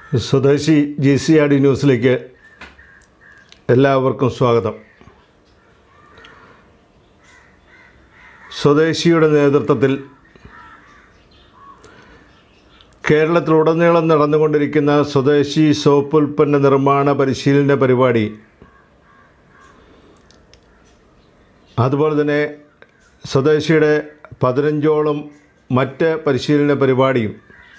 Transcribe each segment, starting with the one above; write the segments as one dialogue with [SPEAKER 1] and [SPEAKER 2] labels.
[SPEAKER 1] സ്വദേശി G C R D ന്യൂസിലേക്ക് എല്ലാവർക്കും സ്വാഗതം സ്വദേശിയുടെ നേതൃത്വത്തിൽ കേരളത്തിലുടനീളം നടന്നുകൊണ്ടിരിക്കുന്ന സ്വദേശി സോപ്പ് ഉൽപ്പന്ന നിർമ്മാണ പരിശീലന പരിപാടി അതുപോലെ തന്നെ സ്വദേശിയുടെ പതിനഞ്ചോളം മറ്റ് പരിശീലന പരിപാടിയും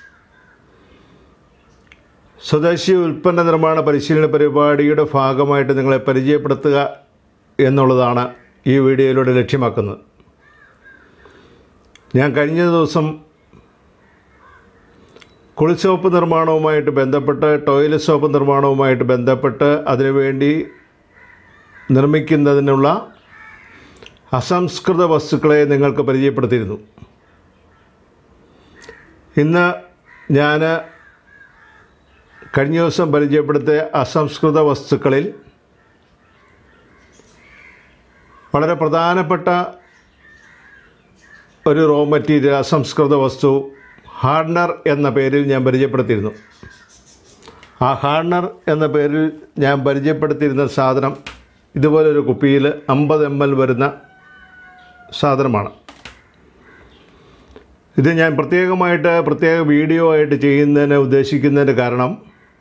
[SPEAKER 1] സ്വദേശി ഉൽപ്പന്ന നിർമ്മാണ പരിശീലന പരിപാടിയുടെ ഭാഗമായിട്ട് നിങ്ങളെ പരിചയപ്പെടുത്തുക എന്നുള്ളതാണ് ഈ വീഡിയോയിലൂടെ ലക്ഷ്യമാക്കുന്നത് ഞാൻ കഴിഞ്ഞ ദിവസം കുളിസോപ്പ് നിർമ്മാണവുമായിട്ട് ബന്ധപ്പെട്ട് ടോയ്ലറ്റ് സോപ്പ് നിർമ്മാണവുമായിട്ട് ബന്ധപ്പെട്ട് അതിനുവേണ്ടി നിർമ്മിക്കുന്നതിനുള്ള അസംസ്കൃത വസ്തുക്കളെ നിങ്ങൾക്ക് പരിചയപ്പെടുത്തിയിരുന്നു ഇന്ന് ഞാൻ കഴിഞ്ഞ ദിവസം പരിചയപ്പെടുത്തിയ അസംസ്കൃത വസ്തുക്കളിൽ വളരെ പ്രധാനപ്പെട്ട ഒരു റോ മെറ്റീരിയൽ അസംസ്കൃത വസ്തു ഹാർഡ്നർ എന്ന പേരിൽ ഞാൻ പരിചയപ്പെടുത്തിയിരുന്നു ആ ഹാർഡ്നർ എന്ന പേരിൽ ഞാൻ പരിചയപ്പെടുത്തിയിരുന്ന സാധനം ഇതുപോലൊരു കുപ്പിയിൽ അമ്പത് എം എൽ വരുന്ന സാധനമാണ് ഇത് ഞാൻ പ്രത്യേകമായിട്ട് പ്രത്യേക വീഡിയോ ആയിട്ട് ചെയ്യുന്നതിന് ഉദ്ദേശിക്കുന്നതിൻ്റെ കാരണം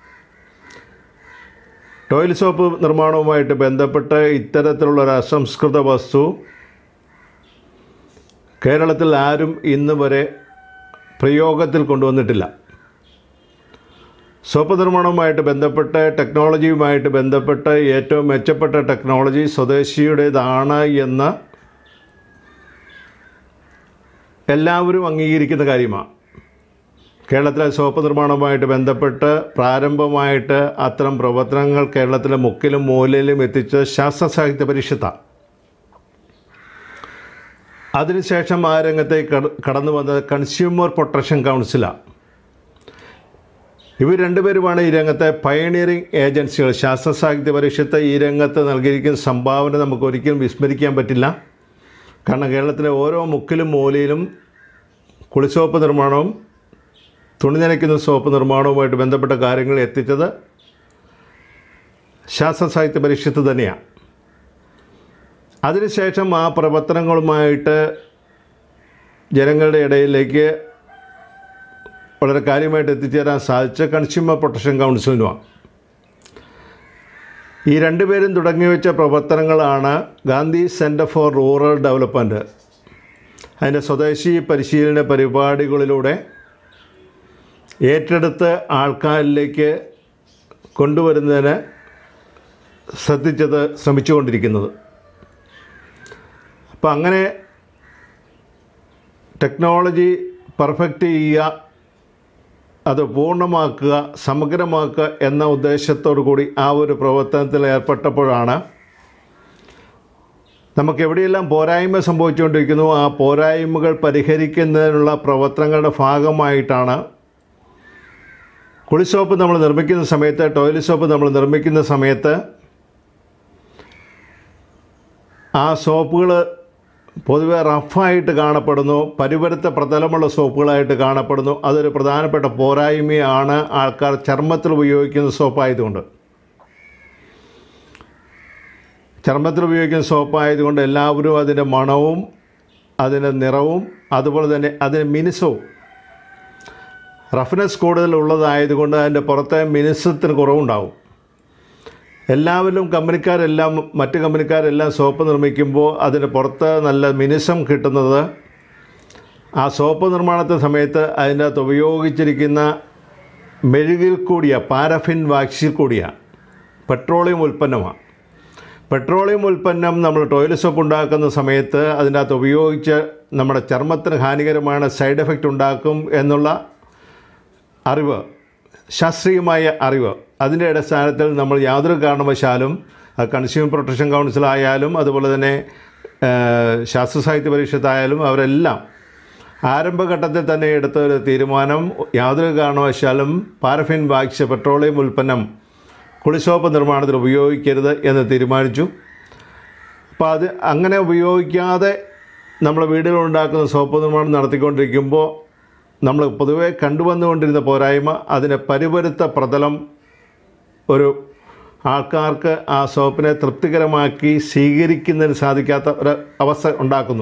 [SPEAKER 1] ടോയ്ലറ്റ് സോപ്പ് നിർമ്മാണവുമായിട്ട് ബന്ധപ്പെട്ട് ഇത്തരത്തിലുള്ള ഒരു അസംസ്കൃത വസ്തു കേരളത്തിൽ ആരും ഇന്ന് വരെ പ്രയോഗത്തിൽ കൊണ്ടുവന്നിട്ടില്ല സോപ്പ് നിർമ്മാണവുമായിട്ട് ബന്ധപ്പെട്ട് ടെക്നോളജിയുമായിട്ട് ബന്ധപ്പെട്ട് ഏറ്റവും മെച്ചപ്പെട്ട ടെക്നോളജി സ്വദേശിയുടേതാണ് എന്ന് എല്ലാവരും അംഗീകരിക്കുന്ന കാര്യമാണ് കേരളത്തിലെ സോപ്പ് നിർമ്മാണവുമായിട്ട് ബന്ധപ്പെട്ട് പ്രാരംഭമായിട്ട് അത്തരം പ്രവർത്തനങ്ങൾ കേരളത്തിലെ മുക്കിലും മൂലയിലും എത്തിച്ച ശാസ്ത്ര സാഹിത്യ പരിഷത്താണ് അതിനുശേഷം ആ രംഗത്തേക്ക് കട- കടന്നു വന്നത് കൺസ്യൂമർ പ്രൊട്ടക്ഷൻ കൗൺസിലാണ് ഇവർ രണ്ടുപേരുമാണ് ഈ രംഗത്തെ പയനിയറിംഗ് ഏജൻസികൾ ശാസ്ത്ര സാഹിത്യ പരിഷത്ത് ഈ രംഗത്ത് നൽകിയിരിക്കുന്ന സംഭാവന നമുക്ക് ഒരിക്കലും വിസ്മരിക്കാൻ പറ്റില്ല കാരണം കേരളത്തിലെ ഓരോ മുക്കിലും മൂലയിലും കുളിസോപ്പ് നിർമ്മാണവും തുണി നനയ്ക്കുന്ന സോപ്പ് നിർമ്മാണവുമായിട്ട് ബന്ധപ്പെട്ട കാര്യങ്ങൾ എത്തിച്ചത് ശാസ്ത്ര സാഹിത്യ പരിഷത്ത് തന്നെയാണ് അതിനുശേഷം ആ പ്രവർത്തനങ്ങളുമായിട്ട് ജനങ്ങളുടെ ഇടയിലേക്ക് വളരെ കാര്യമായിട്ട് എത്തിച്ചേരാൻ സാധിച്ച കൺസ്യൂമർ പ്രൊട്ടക്ഷൻ കൗൺസിലിനുമാണ് ഈ രണ്ടുപേരും തുടങ്ങി വെച്ച പ്രവർത്തനങ്ങളാണ് Gandhi centre for rural development അതിൻ്റെ സ്വദേശി പരിശീലന പരിപാടികളിലൂടെ ഏറ്റെടുത്ത് ആൾക്കാരിലേക്ക് കൊണ്ടുവരുന്നതിന് ശ്രദ്ധിച്ചത് ശ്രമിച്ചുകൊണ്ടിരിക്കുന്നത് അപ്പം അങ്ങനെ ടെക്നോളജി പെർഫെക്റ്റ് ചെയ്യുക അത് പൂർണ്ണമാക്കുക സമഗ്രമാക്കുക എന്ന ഉദ്ദേശത്തോടു കൂടി ആ ഒരു പ്രവർത്തനത്തിൽ ഏർപ്പെട്ടപ്പോഴാണ് നമുക്ക് എവിടെയെല്ലാം പോരായ്മ സംഭവിച്ചുകൊണ്ടിരിക്കുന്നു ആ പോരായ്മകൾ പരിഹരിക്കുന്നതിനുള്ള പ്രവർത്തനങ്ങളുടെ ഭാഗമായിട്ടാണ് കുളിസോപ്പ് നമ്മൾ നിർമ്മിക്കുന്ന സമയത്ത് ടോയ്ലറ്റ് സോപ്പ് നമ്മൾ നിർമ്മിക്കുന്ന സമയത്ത് ആ സോപ്പുകൾ പൊതുവെ റഫായിട്ട് കാണപ്പെടുന്നു പരിവരുത്ത പ്രതലമുള്ള സോപ്പുകളായിട്ട് കാണപ്പെടുന്നു അതൊരു പ്രധാനപ്പെട്ട പോരായ്മയാണ് ആൾക്കാർ ചർമ്മത്തിൽ ഉപയോഗിക്കുന്ന സോപ്പായതുകൊണ്ട് ചർമ്മത്തിൽ ഉപയോഗിക്കുന്ന സോപ്പായതുകൊണ്ട് എല്ലാവരും അതിൻ്റെ മണവും അതിൻ്റെ നിറവും അതുപോലെ തന്നെ അതിൻ്റെ മിനുസവും റഫ്നെസ് കൂടുതലുള്ളതായതുകൊണ്ട് അതിൻ്റെ പുറത്തെ മിനുസത്തിന് കുറവുണ്ടാവും എല്ലാവരും കമ്പനിക്കാരെല്ലാം മറ്റ് കമ്പനിക്കാരെല്ലാം സോപ്പ് നിർമ്മിക്കുമ്പോൾ അതിന് പുറത്ത് നല്ല മിനുസം കിട്ടുന്നത് ആ സോപ്പ് നിർമ്മാണത്തെ സമയത്ത് അതിൻ്റെ അകത്ത് ഉപയോഗിച്ചിരിക്കുന്ന മെഴുകിൽ കൂടിയ പാരഫിൻ വാക്സിൽ കൂടിയ പെട്രോളിയം ഉൽപ്പന്നമാണ് പെട്രോളിയം ഉൽപ്പന്നം നമ്മൾ ടോയ്ലറ്റ് സോപ്പ് ഉണ്ടാക്കുന്ന സമയത്ത് അതിൻ്റെ അകത്ത് ഉപയോഗിച്ച് നമ്മുടെ ചർമ്മത്തിന് ഹാനികരമായ സൈഡ് എഫക്റ്റ് ഉണ്ടാക്കും എന്നുള്ള അറിവ് ശാസ്ത്രീയമായ അറിവ് അതിൻ്റെ അടിസ്ഥാനത്തിൽ നമ്മൾ യാതൊരു കാരണവശാലും അത് കൺസ്യൂമർ പ്രൊട്ടക്ഷൻ കൗൺസിലായാലും അതുപോലെ തന്നെ ആ, ശാസ്ത്ര സാഹിത്യ പരിഷത്തായാലും അവരെല്ലാം ആരംഭഘട്ടത്തിൽ തന്നെ എടുത്ത ഒരു തീരുമാനം യാതൊരു കാരണവശാലും പാരഫിൻ വാക്സ് പെട്രോളിയം ഉൽപ്പന്നം കുളിസോപ്പ് നിർമ്മാണത്തിൽ ഉപയോഗിക്കരുത് എന്ന് തീരുമാനിച്ചു അപ്പോൾ അത് അങ്ങനെ ഉപയോഗിക്കാതെ നമ്മൾ വീടുകളിൽ ഉണ്ടാക്കുന്ന സോപ്പ് നിർമ്മാണം നടത്തിക്കൊണ്ടിരിക്കുമ്പോൾ നമ്മൾ പൊതുവെ കണ്ടുവന്നുകൊണ്ടിരുന്ന പോരായ്മ അതിന് പരിപരുത്ത പ്രതലം ഒരു ആൾക്കാർക്ക് ആ സോപ്പിനെ തൃപ്തികരമാക്കി സ്വീകരിക്കുന്നതിന് സാധിക്കാത്ത ഒരു അവസ്ഥ ഉണ്ടാക്കുന്നു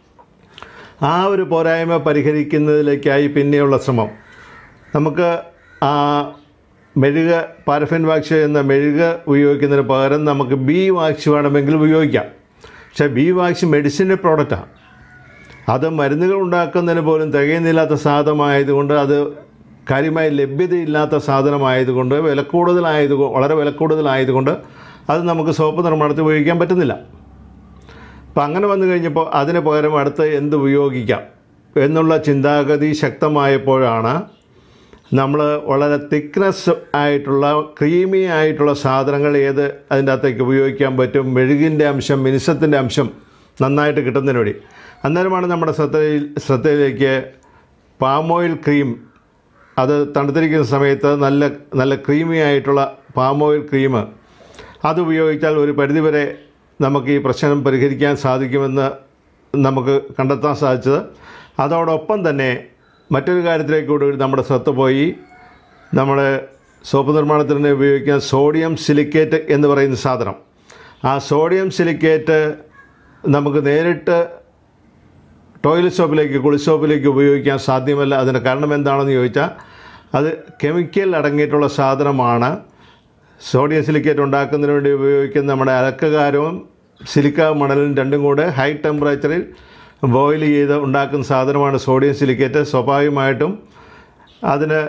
[SPEAKER 1] ആ ഒരു പോരായ്മ പരിഹരിക്കുന്നതിലേക്കായി പിന്നെയുള്ള ശ്രമം നമുക്ക് ആ മെഴുക് പാരഫിൻ വാക്സ് എന്ന മെഴുക് ഉപയോഗിക്കുന്നതിന് പകരം നമുക്ക് ബി വാക്സ് വേണമെങ്കിൽ ഉപയോഗിക്കാം പക്ഷേ ബി വാക്സ് മെഡിസിൻ്റെ പ്രോഡക്റ്റാണ് അത് മരുന്നുകൾ ഉണ്ടാക്കുന്നതിന് പോലും തികയുന്നില്ലാത്ത സാധനമായതുകൊണ്ട് അത് കാര്യമായ ലഭ്യതയില്ലാത്ത സാധനമായതുകൊണ്ട് വില കൂടുതലായത് വളരെ വില കൂടുതലായതുകൊണ്ട് അത് നമുക്ക് സോപ്പ് നിർമ്മാണത്തിൽ ഉപയോഗിക്കാൻ പറ്റുന്നില്ല അപ്പം അങ്ങനെ വന്നു കഴിഞ്ഞപ്പോൾ അതിന് പകരം അടുത്ത് എന്ത് ഉപയോഗിക്കാം എന്നുള്ള ചിന്താഗതി ശക്തമായപ്പോഴാണ് നമ്മൾ വളരെ തിക്നെസ് ആയിട്ടുള്ള ക്രീമി ആയിട്ടുള്ള സാധനങ്ങൾ ഏത് അതിൻ്റെ അകത്തേക്ക് ഉപയോഗിക്കാൻ പറ്റും മെഴുകിൻ്റെ അംശം മിനുസത്തിൻ്റെ അംശം നന്നായിട്ട് കിട്ടുന്നതിന് വേണ്ടി അന്നേരമാണ് നമ്മുടെ ശ്രദ്ധയിൽ ശ്രദ്ധയിലേക്ക് പാം ഓയിൽ ക്രീം അത് തണുത്തിരിക്കുന്ന സമയത്ത് നല്ല നല്ല ക്രീമി ആയിട്ടുള്ള പാം ഓയിൽ ക്രീം അത് ഉപയോഗിച്ചാൽ ഒരു പരിധിവരെ നമുക്ക് ഈ പ്രശ്നം പരിഹരിക്കാൻ സാധിക്കുമെന്ന് നമുക്ക് കണ്ടെത്താൻ സാധിച്ചത് അതോടൊപ്പം തന്നെ മറ്റൊരു കാര്യത്തിലേക്ക് കൂടി നമ്മുടെ ശ്രദ്ധ പോയി നമ്മുടെ സോപ്പ് നിർമ്മാണത്തിന് ഉപയോഗിക്കുന്ന സോഡിയം സിലിക്കേറ്റ് എന്ന് പറയുന്ന സാധനം ആ സോഡിയം സിലിക്കേറ്റ് നമുക്ക് നേരിട്ട് ടോയ്ലറ്റ് സോപ്പിലേക്ക് കുളി സോപ്പിലേക്ക് ഉപയോഗിക്കാൻ സാധ്യമല്ല അതിന് കാരണം എന്താണെന്ന് ചോദിച്ചാൽ അത് കെമിക്കൽ അടങ്ങിയിട്ടുള്ള സാധനമാണ് സോഡിയം സിലിക്കേറ്റ് ഉണ്ടാക്കുന്നതിന് വേണ്ടി ഉപയോഗിക്കുന്ന നമ്മുടെ അലക്കുകാരവും സിലിക്ക മണലും രണ്ടും കൂടെ ഹൈ ടെമ്പറേച്ചറിൽ ബോയിൽ ചെയ്ത് ഉണ്ടാക്കുന്ന സാധനമാണ് സോഡിയം സിലിക്കേറ്റ് സ്വാഭാവികമായിട്ടും അതിന്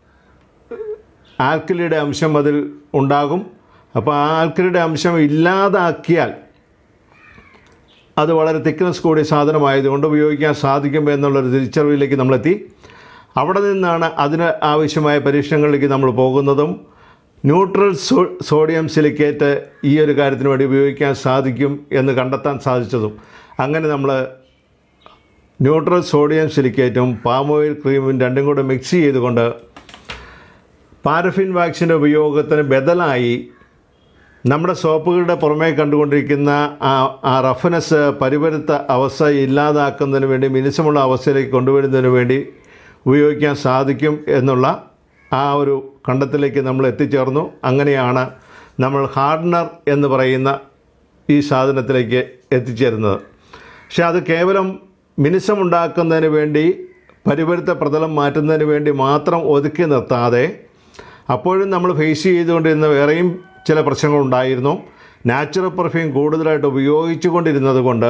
[SPEAKER 1] ആൽക്കലിയുടെ അംശം അതിൽ ഉണ്ടാകും അപ്പോൾ ആ ആൽക്കലിയുടെ അംശം ഇല്ലാതാക്കിയാൽ അത് വളരെ തിക്നെസ് കൂടിയ സാധനമായതുകൊണ്ട് ഉപയോഗിക്കാൻ സാധിക്കും എന്നുള്ളൊരു തിരിച്ചറിവിലേക്ക് നമ്മളെത്തി അവിടെ നിന്നാണ് അതിന് ആവശ്യമായ പരീക്ഷണങ്ങളിലേക്ക് നമ്മൾ പോകുന്നതും ന്യൂട്രൽ സോ സോഡിയം സിലിക്കേറ്റ് ഈ ഒരു കാര്യത്തിന് വേണ്ടി ഉപയോഗിക്കാൻ സാധിക്കും എന്ന് കണ്ടെത്താൻ സാധിച്ചതും അങ്ങനെ നമ്മൾ ന്യൂട്രൽ സോഡിയം സിലിക്കേറ്റും പാം ഓയിൽ ക്രീമും രണ്ടും കൂടെ മിക്സ് ചെയ്തുകൊണ്ട് പാരഫിൻ വാക്സിൻ്റെ ഉപയോഗത്തിന് ബദലായി നമ്മുടെ സോപ്പുകളുടെ പുറമേ കണ്ടുകൊണ്ടിരിക്കുന്ന ആ ആ റഫ്നെസ് പരിപരുത്ത അവസ്ഥ ഇല്ലാതാക്കുന്നതിന് വേണ്ടി മിനുസമുള്ള അവസ്ഥയിലേക്ക് കൊണ്ടുവരുന്നതിന് വേണ്ടി ഉപയോഗിക്കാൻ സാധിക്കും എന്നുള്ള ആ ഒരു കണ്ടെത്തലേക്ക് നമ്മൾ എത്തിച്ചേർന്നു അങ്ങനെയാണ് നമ്മൾ ഹാർഡനർ എന്ന് പറയുന്ന ഈ സാധനത്തിലേക്ക് എത്തിച്ചേരുന്നത് പക്ഷെ അത് കേവലം മിനുസമുണ്ടാക്കുന്നതിന് വേണ്ടി പരിപരുത്ത പ്രതലം മാറ്റുന്നതിന് വേണ്ടി മാത്രം ഒതുക്കി നിർത്താതെ അപ്പോഴും നമ്മൾ ഫേസ് ചെയ്തുകൊണ്ടിരുന്ന വേറെയും ചില പ്രശ്നങ്ങളുണ്ടായിരുന്നു നാച്ചുറൽ പെർഫ്യൂം കൂടുതലായിട്ട് ഉപയോഗിച്ചു കൊണ്ടിരുന്നത് കൊണ്ട്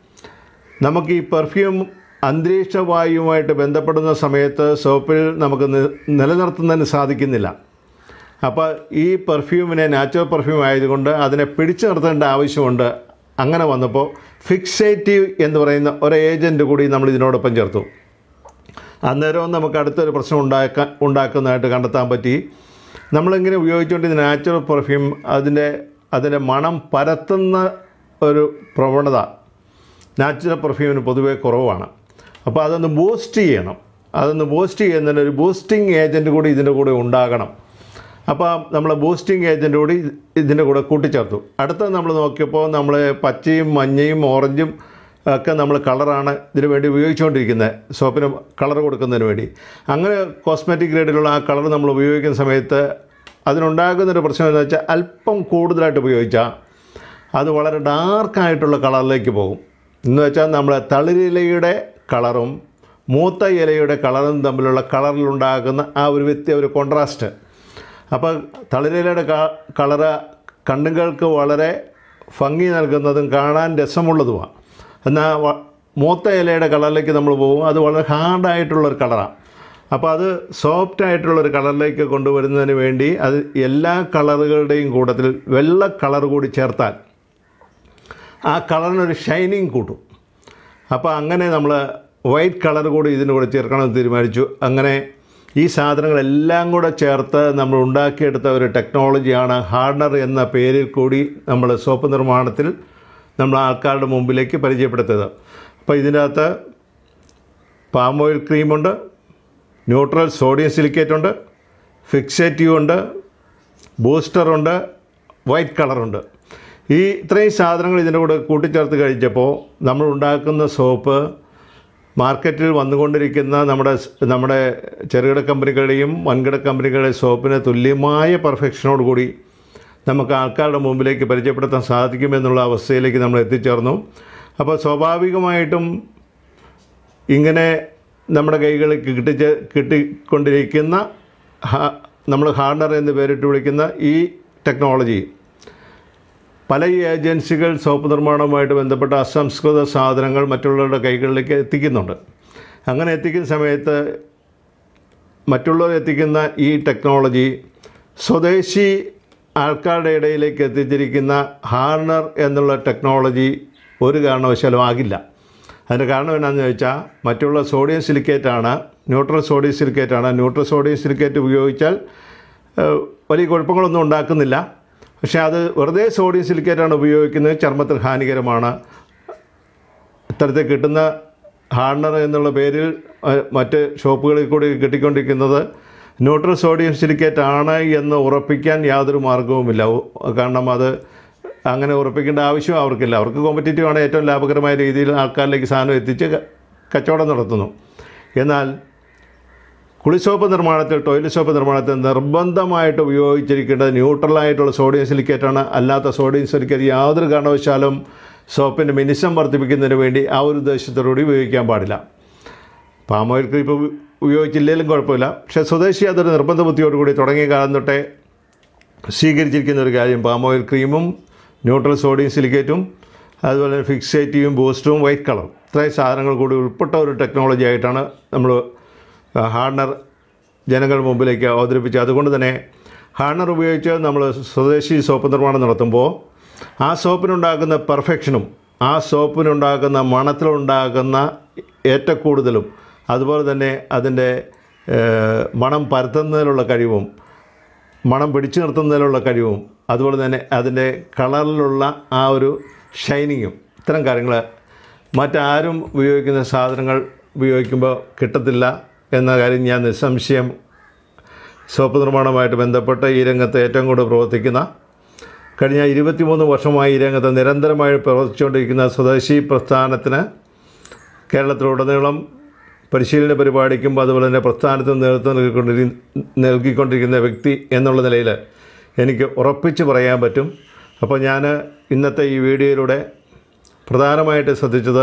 [SPEAKER 1] നമുക്ക് ഈ പെർഫ്യൂം അന്തരീക്ഷ വായുവുമായിട്ട് ബന്ധപ്പെടുന്ന സമയത്ത് സോപ്പിൽ നമുക്ക് നി- നിലനിർത്തുന്നതിന് സാധിക്കുന്നില്ല അപ്പോൾ ഈ പെർഫ്യൂമിനെ നാച്ചുറൽ പെർഫ്യൂം ആയതുകൊണ്ട് അതിനെ പിടിച്ചു നിർത്തേണ്ട ആവശ്യമുണ്ട് അങ്ങനെ വന്നപ്പോൾ ഫിക്സേറ്റീവ് എന്ന് പറയുന്ന ഒരു ഏജൻറ്റ് കൂടി നമ്മൾ ഇതിനോടൊപ്പം ചേർത്തു അന്നേരവും നമുക്ക് അടുത്തൊരു പ്രശ്നം ഉണ്ടാക്കാൻ ഉണ്ടാക്കുന്നതായിട്ട് കണ്ടെത്താൻ പറ്റി നമ്മളിങ്ങനെ ഉപയോഗിച്ചുകൊണ്ടിരുന്ന നാച്ചുറൽ പെർഫ്യൂം അതിൻ്റെ അതിൻ്റെ മണം പരത്തുന്ന ഒരു പ്രവണത നാച്ചുറൽ പെർഫ്യൂമിന് പൊതുവേ കുറവാണ് അപ്പോൾ അതൊന്ന് ബൂസ്റ്റ് ചെയ്യണം അതൊന്ന് ബൂസ്റ്റ് ചെയ്യുന്നതിന് ഒരു ബൂസ്റ്റിംഗ് ഏജൻറ്റ് കൂടി ഇതിൻ്റെ കൂടെ ഉണ്ടാകണം അപ്പോൾ നമ്മൾ ബൂസ്റ്റിംഗ് ഏജൻറ്റ് കൂടി ഇതിൻ്റെ കൂടെ കൂട്ടിച്ചേർത്തു അടുത്ത നമ്മൾ നോക്കിയപ്പോൾ നമ്മൾ പച്ചയും മഞ്ഞയും ഓറഞ്ചും ഒക്കെ നമ്മൾ കളറാണ് ഇതിനു വേണ്ടി ഉപയോഗിച്ചുകൊണ്ടിരിക്കുന്നത് സോപ്പിന് കളർ കൊടുക്കുന്നതിന് വേണ്ടി അങ്ങനെ കോസ്മെറ്റിക് ഗ്രേഡിലുള്ള ആ കളർ നമ്മൾ ഉപയോഗിക്കുന്ന സമയത്ത് അതിനുണ്ടാകുന്നൊരു പ്രശ്നം എന്ന് വെച്ചാൽ അല്പം കൂടുതലായിട്ട് ഉപയോഗിച്ചാൽ അത് വളരെ ഡാർക്കായിട്ടുള്ള കളറിലേക്ക് പോകും എന്ന് വെച്ചാൽ നമ്മുടെ തളിരിലയുടെ കളറും മൂത്ത ഇലയുടെ കളറും തമ്മിലുള്ള കളറിലുണ്ടാകുന്ന ആ ഒരു വ്യത്യ ഒരു കോൺട്രാസ്റ്റ് അപ്പോൾ തളിരിലയുടെ ക- കളറ് കണ്ണുകൾക്ക് വളരെ ഭംഗി നൽകുന്നതും കാണാൻ രസമുള്ളതുമാണ് എന്നാൽ വ- മൂത്ത ഇലയുടെ കളറിലേക്ക് നമ്മൾ പോകും അത് വളരെ ഹാർഡായിട്ടുള്ളൊരു കളറാണ് അപ്പോൾ അത് സോഫ്റ്റ് ആയിട്ടുള്ളൊരു കളറിലേക്ക് കൊണ്ടുവരുന്നതിന് വേണ്ടി അത് എല്ലാ കളറുകളുടെയും കൂട്ടത്തിൽ വെള്ള കളർ കൂടി ചേർത്താൽ ആ കളറിനൊരു ഷൈനിങ് കൂട്ടും അപ്പോൾ അങ്ങനെ നമ്മൾ വൈറ്റ് കളർ കൂടി ഇതിന് കൂടെ ചേർക്കണമെന്ന് തീരുമാനിച്ചു അങ്ങനെ ഈ സാധനങ്ങളെല്ലാം കൂടെ ചേർത്ത് നമ്മൾ ഉണ്ടാക്കിയെടുത്ത ഒരു ടെക്നോളജിയാണ് ഹാർഡനർ എന്ന പേരിൽ കൂടി നമ്മൾ സോപ്പ് നിർമ്മാണത്തിൽ നമ്മൾ ആൾക്കാരുടെ മുമ്പിലേക്ക് പരിചയപ്പെടുത്തിയത് അപ്പോൾ ഇതിൻ്റെ അകത്ത് പാം ഓയിൽ ക്രീമുണ്ട് ന്യൂട്രൽ സോഡിയം സിലിക്കേറ്റ് ഉണ്ട് ഫിക്സേറ്റീവ് ഉണ്ട് ബൂസ്റ്ററുണ്ട് വൈറ്റ് കളറുണ്ട് ഈ ഇത്രയും സാധനങ്ങൾ ഇതിൻ്റെ കൂടെ കൂട്ടിച്ചേർത്ത് കഴിച്ചപ്പോൾ നമ്മൾ ഉണ്ടാക്കുന്ന സോപ്പ് മാർക്കറ്റിൽ വന്നുകൊണ്ടിരിക്കുന്ന നമ്മുടെ സ്- നമ്മുടെ ചെറുകിട കമ്പനികളുടെയും വൻകിട കമ്പനികളുടെയും സോപ്പിന് തുല്യമായ പെർഫെക്ഷനോട് കൂടി നമുക്ക് ആൾക്കാരുടെ മുമ്പിലേക്ക് പരിചയപ്പെടുത്താൻ സാധിക്കുമെന്നുള്ള അവസ്ഥയിലേക്ക് നമ്മൾ എത്തിച്ചേർന്നു അപ്പോൾ സ്വാഭാവികമായിട്ടും ഇങ്ങനെ നമ്മുടെ കൈകളിലേക്ക് കിട്ടിച്ച് കിട്ടിക്കൊണ്ടിരിക്കുന്ന ഹാ- നമ്മൾ ഹാർഡർ എന്ന് പേരിട്ട് വിളിക്കുന്ന ഈ ടെക്നോളജി പല ഈ ഏജൻസികൾ സോപ്പ് നിർമ്മാണവുമായിട്ട് ബന്ധപ്പെട്ട അസംസ്കൃത സാധനങ്ങൾ മറ്റുള്ളവരുടെ കൈകളിലേക്ക് എത്തിക്കുന്നുണ്ട് അങ്ങനെ എത്തിക്കുന്ന സമയത്ത് മറ്റുള്ളവർ എത്തിക്കുന്ന ഈ ടെക്നോളജി സ്വദേശി ആൾക്കാരുടെ ഇടയിലേക്ക് എത്തിച്ചിരിക്കുന്ന ഹാർണർ എന്നുള്ള ടെക്നോളജി ഒരു കാരണവശാലും ആകില്ല അതിൻ്റെ കാരണം എന്നാന്ന് ചോദിച്ചാൽ മറ്റുള്ള സോഡിയം സിലിക്കേറ്റാണ് ന്യൂട്രൽ സോഡിയം സിലിക്കേറ്റാണ് ന്യൂട്രൽ സോഡിയം സിലിക്കേറ്റ് ഉപയോഗിച്ചാൽ ഏഹ്, വലിയ കുഴപ്പങ്ങളൊന്നും ഉണ്ടാക്കുന്നില്ല പക്ഷേ അത് വെറുതെ സോഡിയം സിലിക്കേറ്റാണ് ഉപയോഗിക്കുന്നത് ചർമ്മത്തിന് ഹാനികരമാണ് ഇത്തരത്തിൽ കിട്ടുന്ന ഹാർണർ എന്നുള്ള പേരിൽ അഹ്, മറ്റ് ഷോപ്പുകളിൽ കൂടി കിട്ടിക്കൊണ്ടിരിക്കുന്നത് ന്യൂട്രൽ സോഡിയം സിലിക്കേറ്റ് ആണ് എന്ന് ഉറപ്പിക്കാൻ യാതൊരു മാർഗവുമില്ല ഉ- കാരണം അത് അങ്ങനെ ഉറപ്പിക്കേണ്ട ആവശ്യം അവർക്കില്ല അവർക്ക് കോമ്പറ്റേറ്റീവ് ആണ് ഏറ്റവും ലാഭകരമായ രീതിയിൽ ആൾക്കാരിലേക്ക് സാധനം എത്തിച്ച് ക- കച്ചവടം നടത്തുന്നു എന്നാൽ കുളിസോപ്പ് നിർമ്മാണത്തിൽ ടോയ്ലറ്റ് സോപ്പ് നിർമ്മാണത്തിൽ നിർബന്ധമായിട്ട് ഉപയോഗിച്ചിരിക്കേണ്ടത് ന്യൂട്രലായിട്ടുള്ള സോഡിയം സിലിക്കേറ്റാണ് അല്ലാത്ത സോഡിയം സിലിക്കേറ്റ് യാതൊരു കാരണവശാലും സോപ്പിൻ്റെ മിനിസം വർദ്ധിപ്പിക്കുന്നതിന് വേണ്ടി ആ ഒരു ഉദ്ദേശത്തോടുകൂടി ഉപയോഗിക്കാൻ പാടില്ല പാം ഓയിൽ ക്രീം ഇപ്പോൾ ഉപയോഗിച്ചില്ലെങ്കിലും കുഴപ്പമില്ല പക്ഷേ സ്വദേശി അതൊരു നിർബന്ധ ബുദ്ധിയോടുകൂടി തുടങ്ങിയ കാലം തൊട്ടേ സ്വീകരിച്ചിരിക്കുന്ന ഒരു കാര്യം പാം ഓയിൽ ക്രീമും ന്യൂട്രൽ സോഡിയം സിലിക്കേറ്റും അതുപോലെ തന്നെ ഫിക്സേറ്റീവും ബൂസ്റ്റും വൈറ്റ് കളർ ഇത്രയും സാധനങ്ങൾ കൂടി ഉൾപ്പെട്ട ഒരു ടെക്നോളജി ആയിട്ടാണ് നമ്മൾ ഹാർഡനർ ജനങ്ങളുടെ മുമ്പിലേക്ക് അവതരിപ്പിച്ചത് അതുകൊണ്ട് തന്നെ ഹാർഡനർ ഉപയോഗിച്ച് നമ്മൾ സ്വദേശി സോപ്പ് നിർമ്മാണം നടത്തുമ്പോൾ ആ സോപ്പിനുണ്ടാകുന്ന പെർഫെക്ഷനും ആ സോപ്പിനുണ്ടാകുന്ന മണത്തിലുണ്ടാകുന്ന ഏറ്റക്കൂടുതലും അതുപോലെ തന്നെ അതിൻ്റെ ഏഹ്, മണം പരത്തുന്നതിലുള്ള കഴിവും മണം പിടിച്ചു നിർത്തുന്നതിലുള്ള കഴിവും അതുപോലെ തന്നെ അതിൻ്റെ കളറിലുള്ള ആ ഒരു ഷൈനിങ്ങും ഇത്തരം കാര്യങ്ങൾ മറ്റാരും ഉപയോഗിക്കുന്ന സാധനങ്ങൾ ഉപയോഗിക്കുമ്പോൾ കിട്ടത്തില്ല എന്ന കാര്യം ഞാൻ നിസ്സംശയം സോപ്പ് നിർമ്മാണവുമായിട്ട് ബന്ധപ്പെട്ട് ഈ രംഗത്ത് ഏറ്റവും കൂടുതൽ പ്രവർത്തിക്കുന്ന കഴിഞ്ഞ ഇരുപത്തിമൂന്ന് വർഷമായി ഈ രംഗത്ത് നിരന്തരമായി പ്രവർത്തിച്ചുകൊണ്ടിരിക്കുന്ന സ്വദേശി പ്രസ്ഥാനത്തിന് കേരളത്തിലുടനീളം പരിശീലന പരിപാടിക്കും അതുപോലെ തന്നെ പ്രസ്ഥാനത്തിന് നേതൃത്വം നൽകിക്കൊണ്ടിരി നൽകിക്കൊണ്ടിരിക്കുന്ന വ്യക്തി എന്നുള്ള നിലയിൽ എനിക്ക് ഉറപ്പിച്ച് പറയാൻ പറ്റും അപ്പോൾ ഞാൻ ഇന്നത്തെ ഈ വീഡിയോയിലൂടെ പ്രധാനമായിട്ട് ശ്രദ്ധിച്ചത്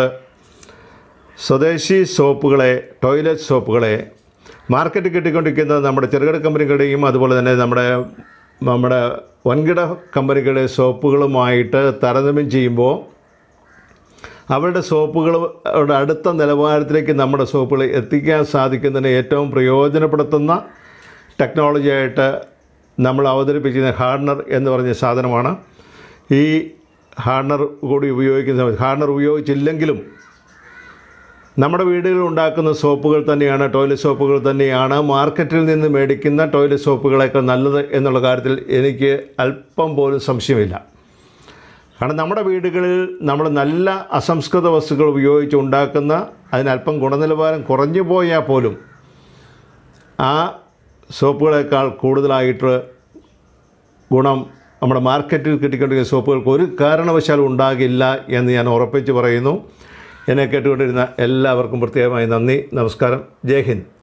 [SPEAKER 1] സ്വദേശി സോപ്പുകളെ ടോയ്ലറ്റ് സോപ്പുകളെ മാർക്കറ്റ് കിട്ടിക്കൊണ്ടിരിക്കുന്ന നമ്മുടെ ചെറുകിട കമ്പനികളുടെയും അതുപോലെ തന്നെ നമ്മുടെ നമ്മുടെ വൻകിട കമ്പനികളുടെ സോപ്പുകളുമായിട്ട് താരതമ്യം ചെയ്യുമ്പോൾ അവരുടെ സോപ്പുകളുടെ അടുത്ത നിലവാരത്തിലേക്ക് നമ്മുടെ സോപ്പുകൾ എത്തിക്കാൻ സാധിക്കുന്നതിന് ഏറ്റവും പ്രയോജനപ്പെടുത്തുന്ന ടെക്നോളജിയായിട്ട് നമ്മൾ അവതരിപ്പിക്കുന്ന ഹാർഡനർ എന്ന് പറഞ്ഞ സാധനമാണ് ഈ ഹാർഡനർ കൂടി ഉപയോഗിക്കുന്ന സമയത്ത് ഹാർഡനർ ഉപയോഗിച്ചില്ലെങ്കിലും നമ്മുടെ വീടുകളിൽ ഉണ്ടാക്കുന്ന സോപ്പുകൾ തന്നെയാണ് ടോയ്ലറ്റ് സോപ്പുകൾ തന്നെയാണ് മാർക്കറ്റിൽ നിന്ന് മേടിക്കുന്ന ടോയ്ലറ്റ് സോപ്പുകളേക്കാൾ നല്ലത് എന്നുള്ള കാര്യത്തിൽ എനിക്ക് അല്പം പോലും സംശയമില്ല കാരണം നമ്മുടെ വീടുകളിൽ നമ്മൾ നല്ല അസംസ്കൃത വസ്തുക്കൾ ഉപയോഗിച്ച് ഉണ്ടാക്കുന്ന അതിനല്പം ഗുണനിലവാരം കുറഞ്ഞു പോയാൽ പോലും ആ സോപ്പുകളേക്കാൾ കൂടുതലായിട്ട് ഗുണം നമ്മുടെ മാർക്കറ്റിൽ കിട്ടിക്കൊണ്ടിരിക്കുന്ന സോപ്പുകൾക്ക് ഒരു കാരണവശാലും ഉണ്ടാകില്ല എന്ന് ഞാൻ ഉറപ്പിച്ച് പറയുന്നു എന്നെ കേട്ടുകൊണ്ടിരുന്ന എല്ലാവർക്കും പ്രത്യേകമായി നന്ദി നമസ്കാരം ജയ് ഹിന്ദ്